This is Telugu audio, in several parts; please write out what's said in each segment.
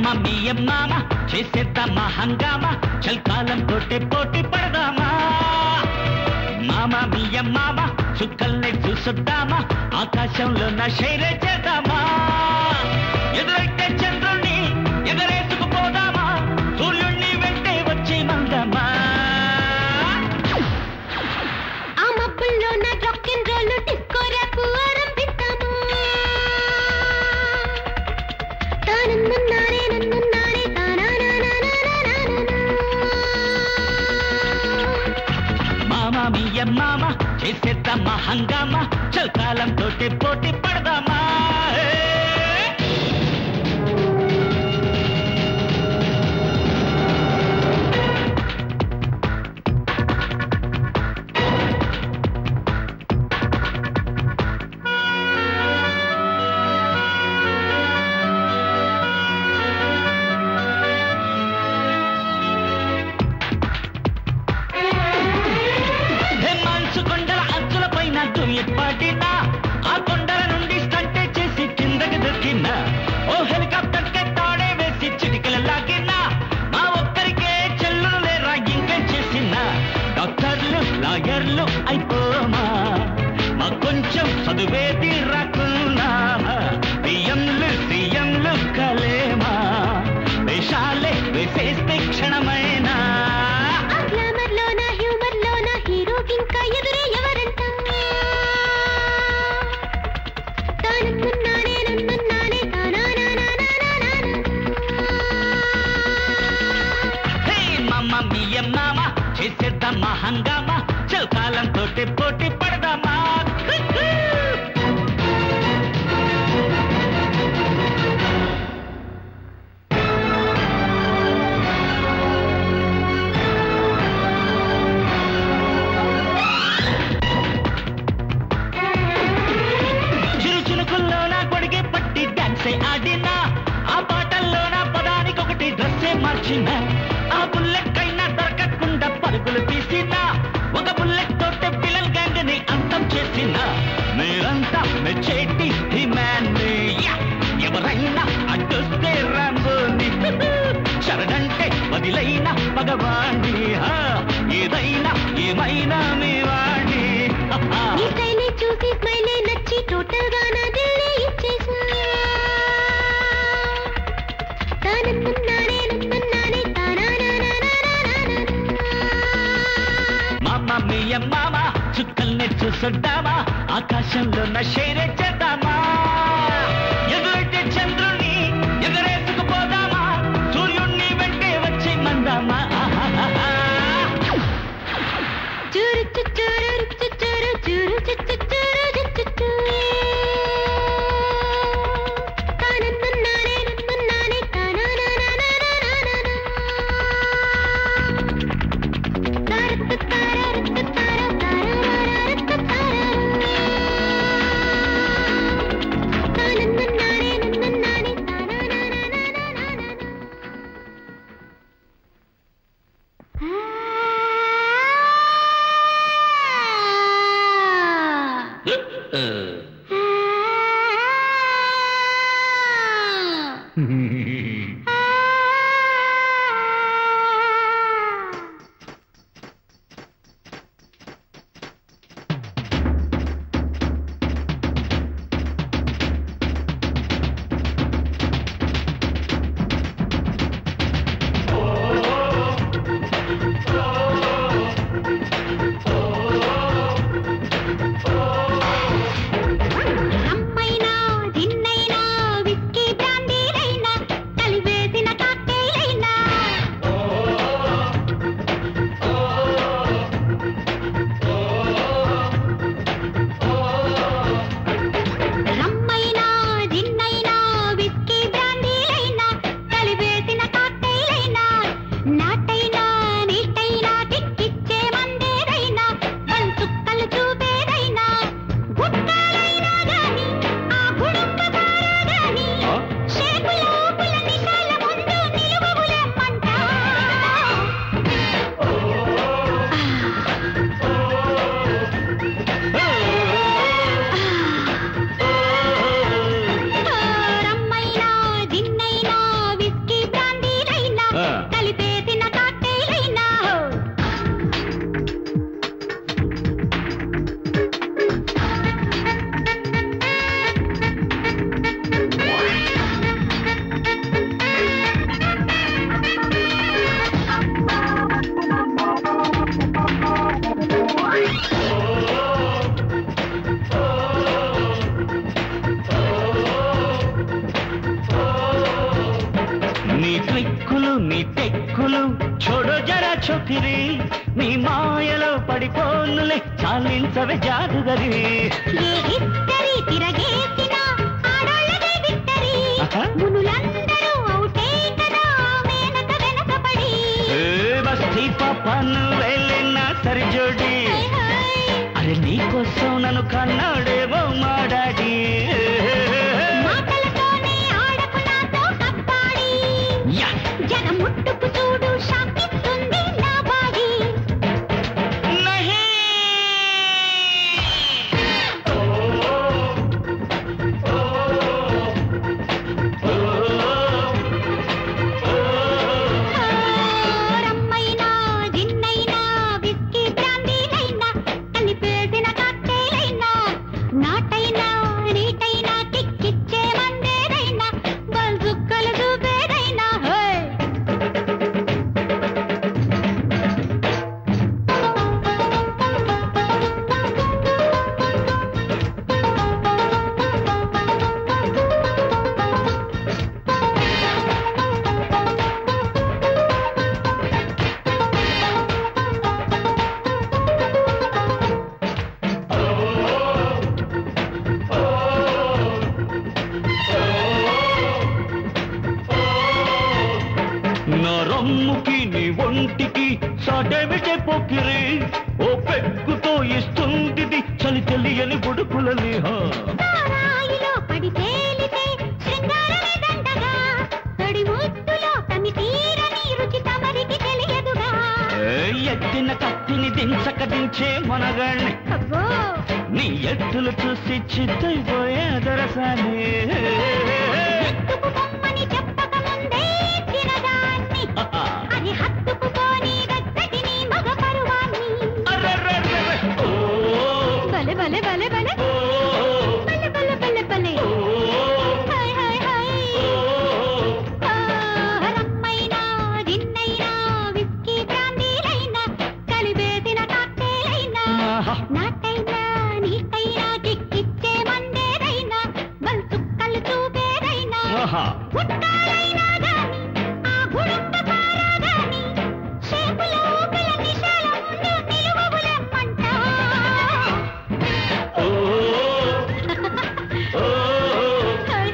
మమ్మీ మామ చేసేద్దామా హంగామా చల్కాలం తోటి పోటీ పడదామా మామ మీయ మామ చుక్కల్ని చూసుద్దామా ఆకాశంలో నా శైలే చేద్దామా ఎదురైతే చంద్రుణ్ణి ఎగరేసుకుపోదామా సూర్యుణ్ణి వెంటే వచ్చి మందమా ఆ మబ్బుల్లో నా rock and roll disco rap ఆరంభిద్దాము తానన్నున్నానే నన్నున్నానే తానానానానానానానా. మామ మీయ మామ చేసేద్దామా హంగామా చల్కాలం తోటి పోటీ పడదామా ఏ! హే మంచు కొండల అంచుల పైన దుయ్యట్ పాటినా ఆ కొండల నుండి స్టంటే చేసి కిందకి దొరికినా ఓ హెలికాప్టర్ కే తాడే వేసి చిటికల లాగినా మా ఒక్కరికే చెల్లులు లేరా ఇంకేం చేసినా డాక్టర్లు లాయర్లు అయిపోమా మా కొంచెం చదువేది రాకున్నా బియ్యంలు సీఎంలు కలేమా వేషాలే వేసేస్తే క్షణమైనా ఆ గ్లామర్ లోన హ్యూమర్ లోన హీరోకి ఇంకా ఎదురే ఎవరంట తానన్నున్నానే నన్నున్నానే తానానానానానానా. హే మమ్మ మీయ మామ చేసేద్దామా హంగామా చల్కాలం తోటి పోటీ పడదామా కుక్కు. చిరు చినుకుల్లోన కొడిగి పట్టి డాన్సే ఆడినా ఆ పాటల్లోన పదానికి ఒకటి డ్రెస్సే మార్చిన ఆ బుల్లెట్ అయినా దొరకకుండా పరుగులు తీసిన ఒక బుల్లెట్ తోటే పిల్లల గ్యాంగ్ ని అంతం చేసిన మీరంతా మెచ్చేటి ఈ మ్యాన్ ఎవరైనా అడ్డొస్తే రాంబోని శరణంటే వదిలైన భగవాణి ఏదైనా ఏమైనా మీ వాణి నీ స్టైలే చూసి స్మైలే నచ్చి టోటల్ గా నా దిల్లే ఇచ్చేసా తానన్నున్నానే నన్నున్నానే తానానానానానానా. మామ మీయ మామ చుక్కల్ని చూసుద్దామా ఆకాశంలో నా షేరే చేద్దామా ఎదురైతే చంద్రుణ్ణి ఎగరేసుకుపోదామా సూర్యుణ్ణి వెంటే వచ్చి మందామా ఆహాహాహా. చూరు చుట్టూరు చుట్టూరు చూరు చుట్టూరు చుట్టూ తానన్నున్నానే నన్నున్నానే తానానానానానానా. తారత్తు తారత్తు తార తారారత్తు తార. తానన్నున్నానే నన్నున్నానే తానానానానానానా. ఆ రాత్రి నీ మాయలో పడిపోనులే చాలించవే జాదుగరి ఏ హిస్టరీ తిరగేసినా ఆడోళ్ళదే విక్టరీ ఆహా. మునులందరూ అవుటే కదా మేనక వెనకబడి ఏ బస్తీ పాపను వెళ్ళిన సరిజోడి హై హై అరే నీకోసం నన్ను కన్నాడేమో మాడాడి మాటలతోనే ఆడకు నాతో కప్పాడి యా జన ముట్టుకు చూడు షాకిస్తుంది నా బాడీ నహీ రమ్మైనా జిన్నైనా విస్కీ బ్రాందీలైనా కలిపేసిన కాక్టైలైనా నాటైనా నీటైనా కిక్కిచ్చే మందేదైనా బల్జుక్కలు చూపేదైనా హే నా రమ్ముకి నీ ఒంటికి సాటేమిటే పొక్కిరి ఓ పెక్కుతో ఇస్తుంది చలి తెలియని బుడుకులని హా సారాయిలో పడి తేలితే శృంగారమే దండగా తడి ముద్దులో తమి తీరని రుచి తమరికి తెలియదుగా ఏ ఎత్తిన కత్తిని దించక దించే మనగాణ్ణి అబ్బో నీ ఎత్తులు చూసి చిత్తైపోయే దరసాని ఎత్తుకు బొమ్మని చెప్పక ముందే తినదాన్ని అది హత్తుకు పోని వెచ్చటి నీ మగ పరువాన్ని బలె బలె బలె బలె బలె బలె బలె బలె హై హై హై రమ్మైనా జిన్నైనా విస్కీ బ్రాందీలైనా కలిపేసిన కాక్టైలైనా నాటైనా నీటైనా కిక్కిచ్చే మందేదైనా బల్ చుక్కలు చూపేదైనా పుట్టాలైనా గాని ఆ గుడుంబ పారాగాని షేపులో ఊపిల నిశాల ముందు నిలువవులెమ్మంట హై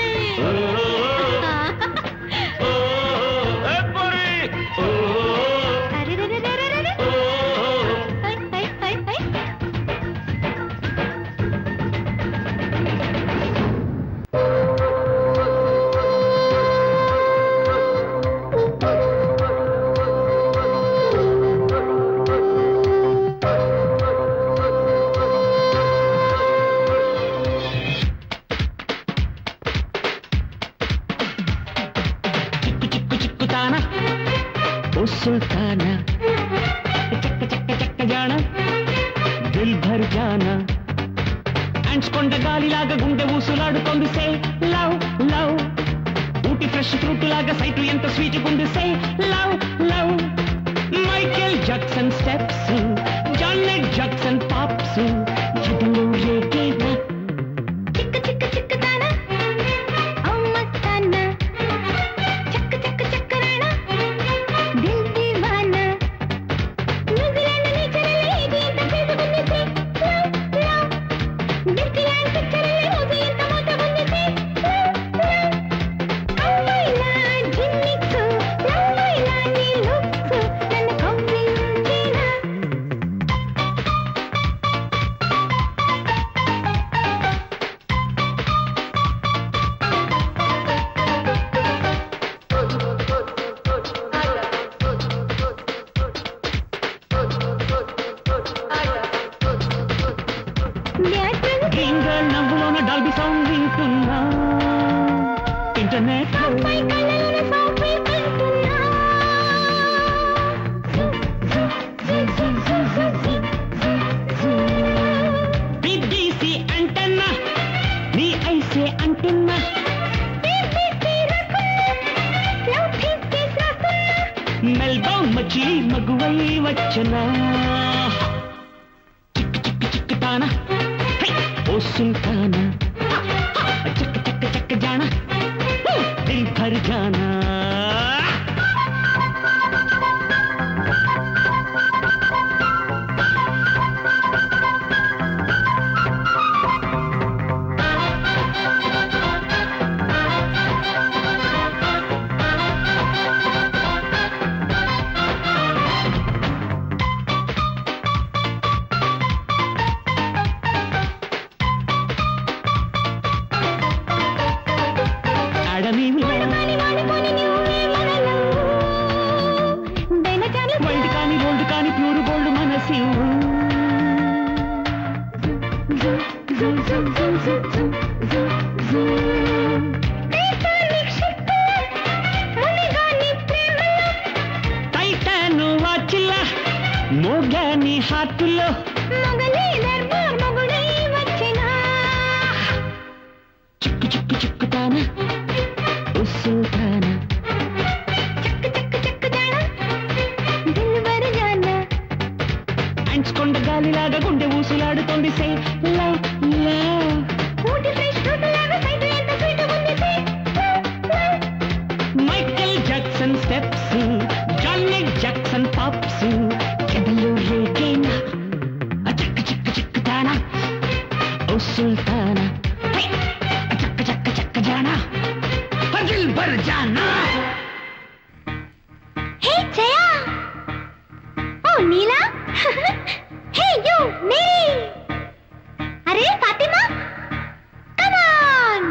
హై అరెరెరెరెరెరె. హై హై హై హై చిక్కు చిక్కు చిక్కుతానా ఓ సుల్తానా చక్క చక్క చక్క జానా దిల్ భర్ జానా అండ్స్ కొండ గాలిలాగా గుండె ఊసులాడుతోంది say love love Ooty fresh fruit లాగా సైటు ఎంత స్వీట్ గుంది say love love Michael Jackson steps Janet Jackson pops ఇదిలో రేగేనా చిక్క చిక్క చిక్కదానా అమ్మస్తానా చక్క చక్క చక్కరానా దిల్ దీవానా న్యూజిలాండ్ నేచరల్ ఇది ఎంత చేసుకుంది say love love Disneyland pictorial రోజు ఎంత మోతగుంది సే లవ్ లవ్ అమ్మాయిలా జిమ్మిక్కు నమ్మాయిలా నీ లుక్కు నన్ను కవ్వించేనా బ్యాట్రన్ గ్రీన్ గర్ల్ నవ్వులోన డాల్బీ సౌండ్ వింటున్నా ఇంటర్నెట్ అమ్మాయి కళ్ళలోన సాఫీ కంటున్నా బిబిసి అంటన్నా నీ ఐసే అంటున్నా మెల్బౌన్ మచి మగువై వచ్చనా చిక్కు చిక్కు చిక్కుతానా హై, ఓ సుల్తానా చక్క చక్క చక్క జానా దిల్ భర్ జానా టైటాను వాచిల్ల మోగాని హార్టులో చిక్కు చిక్కు చిక్కుతాన ఉస్సుతాన అండ్స్ కొండ గాలిలాగా గుండె ఊసులాడుతోంది say love love Michael Jackson steps Johnny Jackson pops చెదలు రేగేనా చక్క చక్క చిక్కుతానా ఓ సుల్తానా హై! చక్క చక్క చక్క జానా దిల్ భర్ జానా హే జయా ఓ నీలా హే యు మేరీ అరే ఫాతిమా కమ్ ఆన్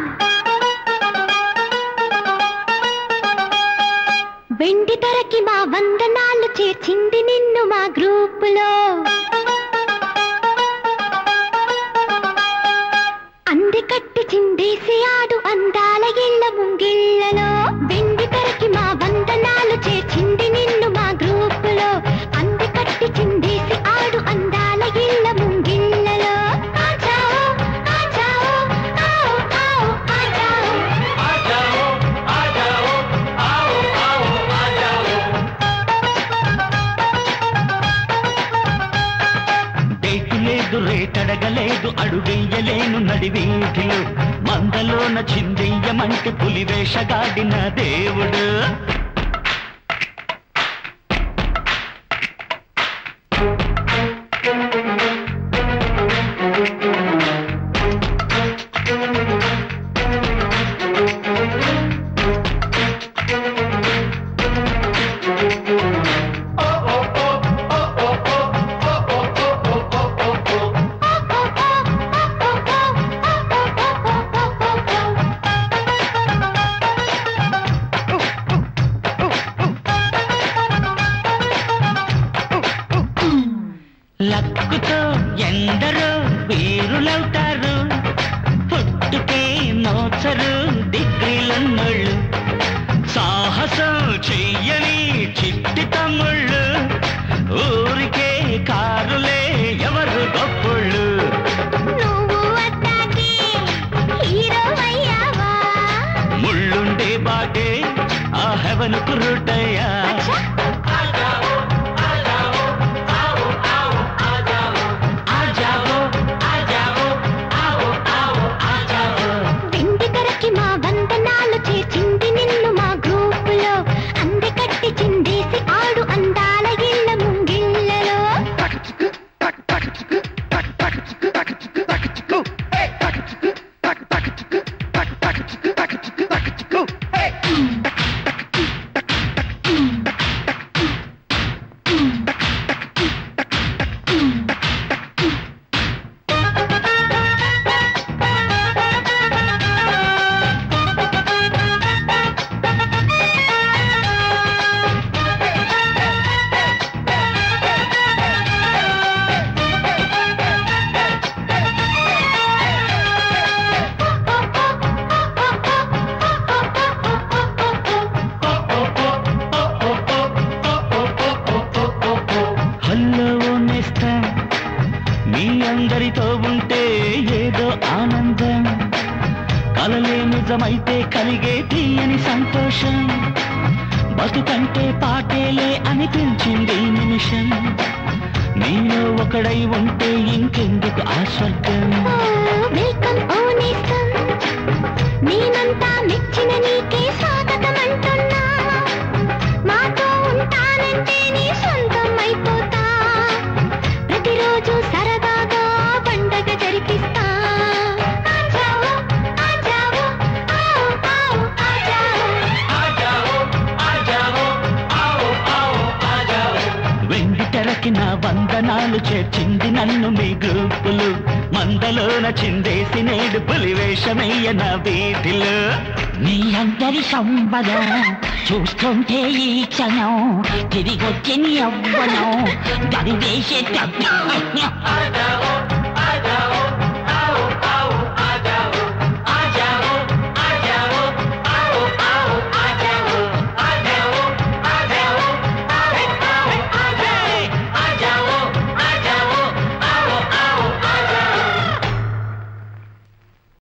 వెండి ధరకి మా వందనాలు చేర్చింది నిన్ను మా గ్రూపులో అంది కట్టి చిందేసి ఆడు అందాల ఇళ్ళ ముంగిళ్ళలో వెండి తెరకి మా వందనాలు చేర్చింది నిన్ను మా గ్రూపులో అంది కట్టి చిందేసి ఆడు అందాల ఇళ్ళ ముంగిళ్ళలో ఆజాओ ఆజాओ आओ आओ ఆజాओ డేటు లేదు రేటడగలేదు అడుగెయ్యలేను నడివీధిలో మందలోన చిందెయ్యమంటే పులి వేషగాడిన దేవుడు లక్కుతో ఎందరో వీరులవుతారు పుట్టుకే నోచరు డిగ్రీలున్నోళ్ళు సాహసం చెయ్యని చిట్టి తమ్ముళ్ళు ఊరికే కారులే ఎవరు గొప్పోళ్ళు నువ్వు అట్టాకి హీరో అయ్యావా ముళ్ళుండే బాటే ఆ హెవెన్ కురుటయ్యా ఆజావో ఆజావో ఆవో ఆవో ఆజావో వెండి తెరకి మా వందనాలు చేర్చింది నిన్ను మా గ్రూపులో అంది కట్టి చిందేసి ఆడు అందాల ఇళ్ళ ముంగిళ్ళలో హల్లో నేస్తా మీ అందరితో ఉంటే ఏదో ఆనందం కలలే నిజమైతే కలిగే తీయని సంతోషం బతుకంటే పాటేలే అనిపించింది ఈ నిమిషం నీలో ఒకడై ఉంటే ఇంకెందుకు ఆ స్వర్గం వెల్కమ్ ఓ నేస్తం నేనంతా మెచ్చిన నీకే స్వాగతం అంటున్నా మాతో ఉంటానంటే నీ సొంతం అయిపోతా ప్రతిరోజు సరదాగా పండగ జరిపిస్తా ఆజావో ఆజావో ఆవ్ ఆవ్ వెండి తెరకి నా వందనాలు చేర్చింది నన్ను మీ గ్రూపులు మందలోన చిందేసి నేడు పులివేషమయ్య నా వీధిలో నీ అందరి సంబరం చూస్తుంటే ఈ క్షణం తిరిగొచ్చి నీ అవ్వనం గడివేసే